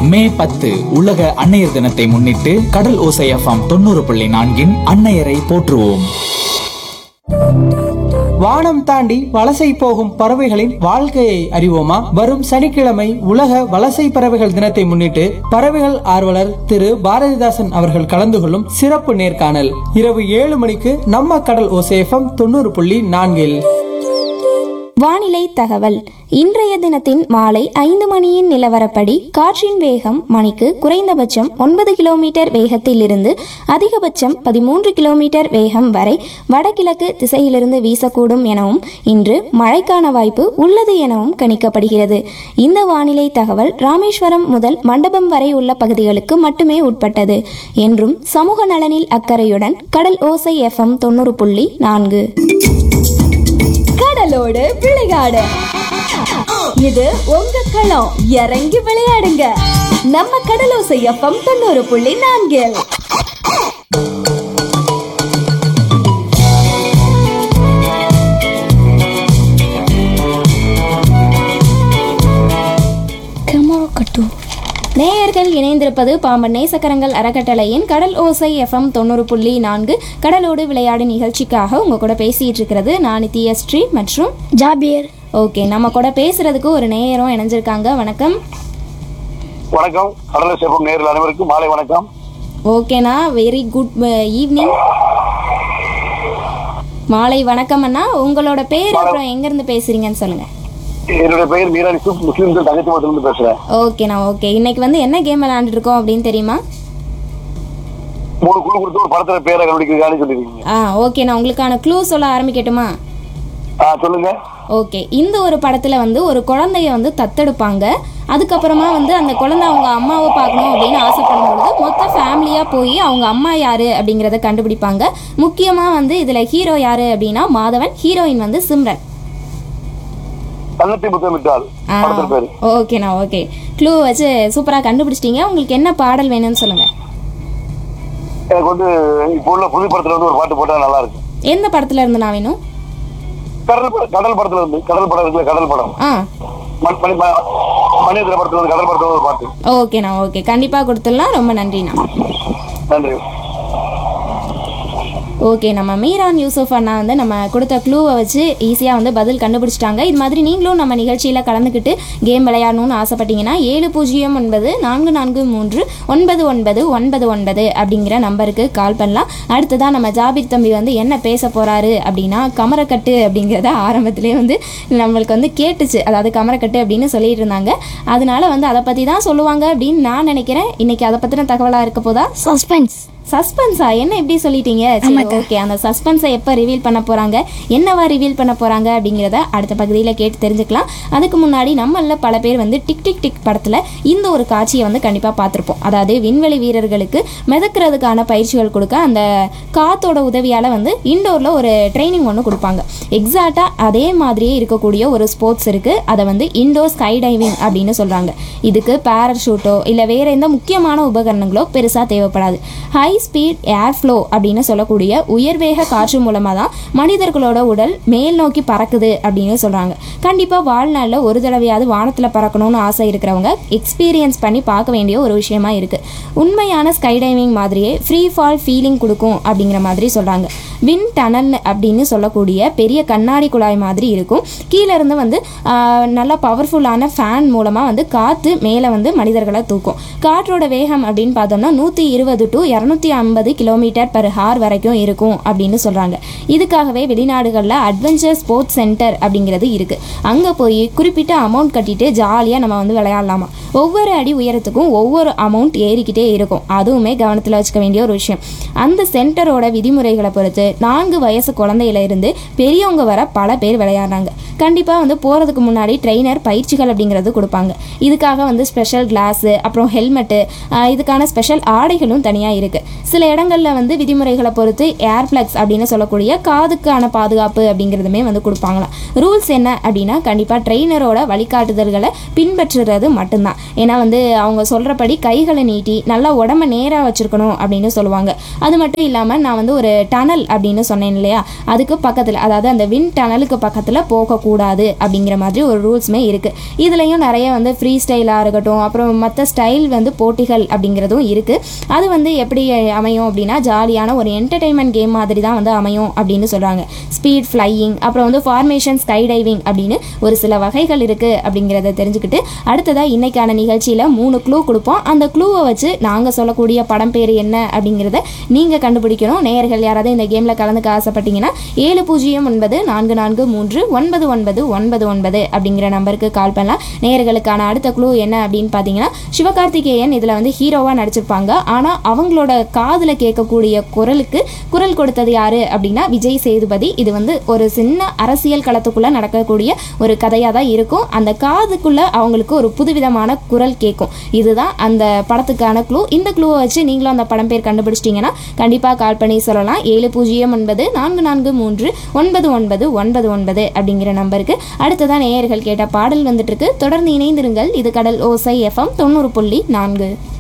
மே பத்து உலக அன்னையர் தினத்தை முன்னிட்டு கடல் ஓசை எஃப்எம் தொண்ணூறு புள்ளி நான்கின் அன்னையரை போற்றுவோம் வானம் தாண்டி வலசை போகும் பறவைகளின் வாழ்க்கையை அறிவோமா வரும் சனிக்கிழமை உலக வலசை பறவைகள் தினத்தை முன்னிட்டு பறவைகள் ஆர்வலர் திரு பாரதிதாசன் அவர்கள் கலந்து கொள்ளும் சிறப்பு நேர்காணல் இரவு ஏழு மணிக்கு நம்ம கடல் ஓசேஃபம் தொண்ணூறு புள்ளி நான்கில் வானிலை தகவல் இன்றைய தினத்தின் மாலை ஐந்து மணியின் நிலவரப்படி காற்றின் வேகம் மணிக்கு குறைந்தபட்சம் ஒன்பது கிலோமீட்டர் வேகத்தில் இருந்து அதிகபட்சம் பதிமூன்று கிலோமீட்டர் வேகம் வரை வடகிழக்கு திசையிலிருந்து வீசக்கூடும் எனவும் இன்று மழைக்கான வாய்ப்பு உள்ளது எனவும் கணிக்கப்படுகிறது இந்த வானிலை தகவல் ராமேஸ்வரம் முதல் மண்டபம் வரை உள்ள பகுதிகளுக்கு மட்டுமே உட்பட்டது என்றும் சமூக நலனில் அக்கறையுடன் கடல் ஓசை எஃப்எம் தொண்ணூறு புள்ளி நான்கு கடலோடு விளையாடு இது உங்க களம் இறங்கி விளையாடுங்க நம்ம கடலோசை எஃப்எம் தொண்ணூறு புள்ளி நான்கில் நேயர்கள் இணைந்திருப்பது பாம்பன் நேசக்கரங்கள் அறக்கட்டளையின் கடல் ஓசை எஃப்எம் தொண்ணூறு புள்ளி நான்கு கடலோடு விளையாடு நிகழ்ச்சிக்காக உங்க கூட பேசிட்டு இருக்கிறது நான் நித்யஸ்ரீ மற்றும் ஜாபியர் ஓகே நம்ம கூட பேசுறதுக்கு ஒரு நேயரும் இணைஞ்சிருக்காங்க வணக்கம் வணக்கம் கடலை சேப்பம் நேரில் அனைவருக்கும் மாலை வணக்கம் ஓகேண்ணா வெரி குட் ஈவினிங் மாலை வணக்கம் அண்ணா உங்களோட பேர் அப்புறம் எங்க இருந்து பேசுறீங்கன்னு சொல்லுங்க என்னுடைய பெயர் மீரான் யூசுப் முஸ்லீம் தங்கச்சி இருந்து பேசுறேன் ஓகேண்ணா ஓகே இன்னைக்கு வந்து என்ன கேம் விளையாண்டுட்டு இருக்கோம் அப்படின்னு தெரியுமா மூணு குழு கொடுத்து ஒரு படத்துல பேரை கண்டுபிடிக்கிறதுக்கான சொல்லிருக்கீங்க ஆ ஓகேண்ணா உங்களுக்கான க்ளூ சொல்ல ஆரம்பிக்கட்டுமா ஆ சொல்லுங்க ஓகே இந்த ஒரு படத்துல வந்து ஒரு குழந்தைய வந்து தத்தெடுப்பாங்க அதுக்கப்புறமா வந்து அந்த குழந்தை அவங்க அம்மாவை பார்க்கணும் அப்படின்னு ஆசைப்படும் பொழுது மொத்த ஃபேமிலியா போய் அவங்க அம்மா யாரு அப்படிங்கறத கண்டுபிடிப்பாங்க முக்கியமா வந்து இதுல ஹீரோ யாரு அப்படின்னா மாதவன் ஹீரோயின் வந்து சிம்ரன் தங்கத்தை முத்தமிட்டால் ஆ படத்துல பேரு ஓகேண்ணா ஓகே க்ளூ வச்சு சூப்பரா கண்டுபிடிச்சிட்டீங்க உங்களுக்கு என்ன பாடல் வேணும்னு சொல்லுங்க எனக்கு வந்து இப்போ உள்ள புது படத்துல வந்து ஒரு பாட்டு போட்டா நல்லா இருக்கும் எந்த படத்துல இருந்து நான் வேணும் கடல் படம் கடல் படத்துல இருந்து கடல் படம் இருக்குல்ல கடல் படம் ஆ மண்- மணி ம- மணியத்துல படத்துல வந்து கடல் படத்துல ஒரு பாட்டு ஓகேண்ணா ஓகே கண்டிப்பா கொடுத்துடலாம் ரொம்ப நன்றிண்ணா நன்றி ஓகே நம்ம மீரான் யூசுப் அண்ணா வந்து நம்ம கொடுத்த க்ளூவை வச்சு ஈஸியாக வந்து பதில் கண்டுபிடிச்சிட்டாங்க இது மாதிரி நீங்களும் நம்ம நிகழ்ச்சியில் கலந்துக்கிட்டு கேம் விளையாடணும்னு ஆசைப்பட்டீங்கன்னா ஏழு பூஜ்ஜியம் ஒன்பது நான்கு நான்கு மூன்று ஒன்பது ஒன்பது ஒன்பது ஒன்பது அப்படிங்கிற நம்பருக்கு கால் பண்ணலாம் அடுத்ததாக நம்ம ஜாபிர் தம்பி வந்து என்ன பேச போகிறாரு அப்படின்னா கமரக்கட்டு அப்படிங்கிறத ஆரம்பத்திலே வந்து நம்மளுக்கு வந்து கேட்டுச்சு அதாவது கமரக்கட்டு அப்படின்னு சொல்லிட்டு இருந்தாங்க அதனால வந்து அதை பற்றி தான் சொல்லுவாங்க அப்படின்னு நான் நினைக்கிறேன் இன்னைக்கு அதை பற்றின தகவலாக இருக்க போதா சஸ்பென்ஸ் சஸ்பென்ஸா என்ன இப்படி சொல்லிட்டீங்க சரி ஓகே அந்த சஸ்பென்ஸை எப்போ ரிவீல் பண்ண போறாங்க என்னவா ரிவீல் பண்ண போறாங்க அப்படிங்கிறத அடுத்த பகுதியில் கேட்டு தெரிஞ்சுக்கலாம் அதுக்கு முன்னாடி நம்மள பல பேர் வந்து டிக் டிக் டிக் படத்தில் இந்த ஒரு காட்சியை வந்து கண்டிப்பாக பார்த்துருப்போம் அதாவது விண்வெளி வீரர்களுக்கு மிதக்கிறதுக்கான பயிற்சிகள் கொடுக்க அந்த காத்தோட உதவியால் வந்து இண்டோரில் ஒரு ட்ரைனிங் ஒன்று கொடுப்பாங்க எக்ஸாக்டாக அதே மாதிரியே இருக்கக்கூடிய ஒரு ஸ்போர்ட்ஸ் இருக்குது அதை வந்து இண்டோர் ஸ்கை டைவிங் அப்படின்னு சொல்கிறாங்க இதுக்கு பேரஷூட்டோ இல்லை வேற எந்த முக்கியமான உபகரணங்களோ பெருசாக தேவைப்படாது ஹை ஸ்பீட் ஏர் ஃப்ளோ அப்படின்னு சொல்லக்கூடிய உயர்வேக காற்று மூலமாக தான் மனிதர்களோட உடல் மேல் நோக்கி பறக்குது அப்படின்னு சொல்கிறாங்க கண்டிப்பாக வாழ்நாளில் ஒரு தடவையாவது வானத்தில் பறக்கணும்னு ஆசை இருக்கிறவங்க எக்ஸ்பீரியன்ஸ் பண்ணி பார்க்க வேண்டிய ஒரு விஷயமா இருக்குது உண்மையான ஸ்கை டைவிங் மாதிரியே ஃப்ரீ ஃபால் ஃபீலிங் கொடுக்கும் அப்படிங்கிற மாதிரி சொல்கிறாங்க வின் டனல் அப்படின்னு சொல்லக்கூடிய பெரிய கண்ணாடி குழாய் மாதிரி இருக்கும் கீழே இருந்து வந்து ஆஹ், நல்ல பவர்ஃபுல்லான ஃபேன் மூலமாக வந்து காற்று மேலே வந்து மனிதர்களை தூக்கும் காற்றோட வேகம் அப்படின்னு பார்த்தோம்னா நூற்றி இருபது டு இரநூத்தி ஐம்பது கிலோமீட்டர் பர் ஹார் வரைக்கும் இருக்கும் அப்படின்னு சொல்கிறாங்க இதுக்காகவே வெளிநாடுகளில் அட்வென்ச்சர் ஸ்போர்ட்ஸ் சென்டர் அப்படிங்கிறது இருக்குது அங்கே போய் குறிப்பிட்ட அமௌண்ட் கட்டிட்டு ஜாலியாக நம்ம வந்து விளையாடலாமா ஒவ்வொரு அடி உயரத்துக்கும் ஒவ்வொரு அமௌண்ட் ஏறிக்கிட்டே இருக்கும் அதுவுமே கவனத்தில் வச்சுக்க வேண்டிய ஒரு விஷயம் அந்த சென்டரோட விதிமுறைகளை பொறுத்து நான்கு வயசு குழந்தையில இருந்து பெரியவங்க வர பல பேர் விளையாடுறாங்க கண்டிப்பாக வந்து போகிறதுக்கு முன்னாடி ட்ரெயினர் பயிற்சிகள் அப்படிங்கிறது கொடுப்பாங்க இதுக்காக வந்து ஸ்பெஷல் கிளாஸு அப்புறம் ஹெல்மெட்டு இதுக்கான ஸ்பெஷல் ஆடைகளும் தனியாக இருக்குது சில இடங்களில் வந்து விதிமுறைகளை பொறுத்து ஏர் பிளக்ஸ் அப்படின்னு சொல்லக்கூடிய காதுக்கான பாதுகாப்பு அப்படிங்கிறதுமே வந்து கொடுப்பாங்களாம் ரூல்ஸ் என்ன அப்படின்னா கண்டிப்பாக ட்ரெயினரோட வழிகாட்டுதல்களை பின்பற்றுறது மட்டும்தான் ஏன்னா வந்து அவங்க சொல்கிறபடி கைகளை நீட்டி நல்லா உடம்ப நேராக வச்சுருக்கணும் அப்படின்னு சொல்லுவாங்க அது மட்டும் இல்லாமல் நான் வந்து ஒரு டனல் அப்படின்னு சொன்னேன் இல்லையா அதுக்கு பக்கத்தில் அதாவது அந்த வின் டனலுக்கு பக்கத்தில் போகக்கூடாது அப்படிங்கிற மாதிரி ஒரு ரூல்ஸுமே இருக்குது இதுலேயும் நிறைய வந்து ஃப்ரீ ஸ்டைலாக இருக்கட்டும் அப்புறம் மற்ற ஸ்டைல் வந்து போட்டிகள் அப்படிங்கிறதும் இருக்குது அது வந்து எப்படி அமையும் அப்படின்னா ஜாலியான ஒரு என்டர்டெயின்மெண்ட் கேம் மாதிரி தான் வந்து அமையும் அப்படின்னு சொல்கிறாங்க ஸ்பீட் ஃப்ளையிங் அப்புறம் வந்து ஃபார்மேஷன் ஸ்கை டைவிங் அப்படின்னு ஒரு சில வகைகள் இருக்குது அப்படிங்கிறத தெரிஞ்சுக்கிட்டு அடுத்ததாக இன்னைக்கான நிகழ்ச்சியில் மூணு க்ளூ கொடுப்போம் அந்த க்ளூவை வச்சு நாங்கள் சொல்லக்கூடிய படம் பேர் என்ன அப்படிங்கிறத நீங்கள் கண்டுபிடிக்கணும் நேயர்கள் யாராவது இந்த கேமில் கலந்துக்க ஆசைப்பட்டீங்கன்னா ஏழு பூஜ்ஜியம் ஒன்பது நான்கு நான்கு மூன்று ஒன்பது ஒன்பது ஒன்பது ஒன்பது அப்படிங்கிற நம்பருக்கு கால் பண்ணலாம் நேயர்களுக்கான அடுத்த க்ளூ என்ன அப்படின்னு பார்த்தீங்கன்னா சிவகார்த்திகேயன் இதில் வந்து ஹீரோவாக நடிச்சிருப்பாங்க ஆனால் அவங்களோட காதில் கேட்கக்கூடிய குரலுக்கு குரல் கொடுத்தது யாரு அப்படின்னா விஜய் சேதுபதி இது வந்து ஒரு சின்ன அரசியல் களத்துக்குள்ளே நடக்கக்கூடிய ஒரு கதையாக தான் இருக்கும் அந்த காதுக்குள்ளே அவங்களுக்கு ஒரு புதுவிதமான குரல் கேட்கும் இதுதான் அந்த படத்துக்கான க்ளூ இந்த க்ளூவை வச்சு நீங்களும் அந்த படம் பேர் கண்டுபிடிச்சிட்டிங்கன்னா கண்டிப்பாக கால் பண்ணி சொல்லலாம் ஏழு பூஜ்ஜியம் ஒன்பது நான்கு நான்கு மூன்று ஒன்பது ஒன்பது ஒன்பது ஒன்பது அப்படிங்கிற நம்பருக்கு அடுத்ததான் நேயர்கள் கேட்ட பாடல் வந்துட்டு இருக்கு தொடர்ந்து இணைந்திருங்கள் இது கடல் ஓசை எஃப்எம் தொண்ணூறு புள்ளி நான்கு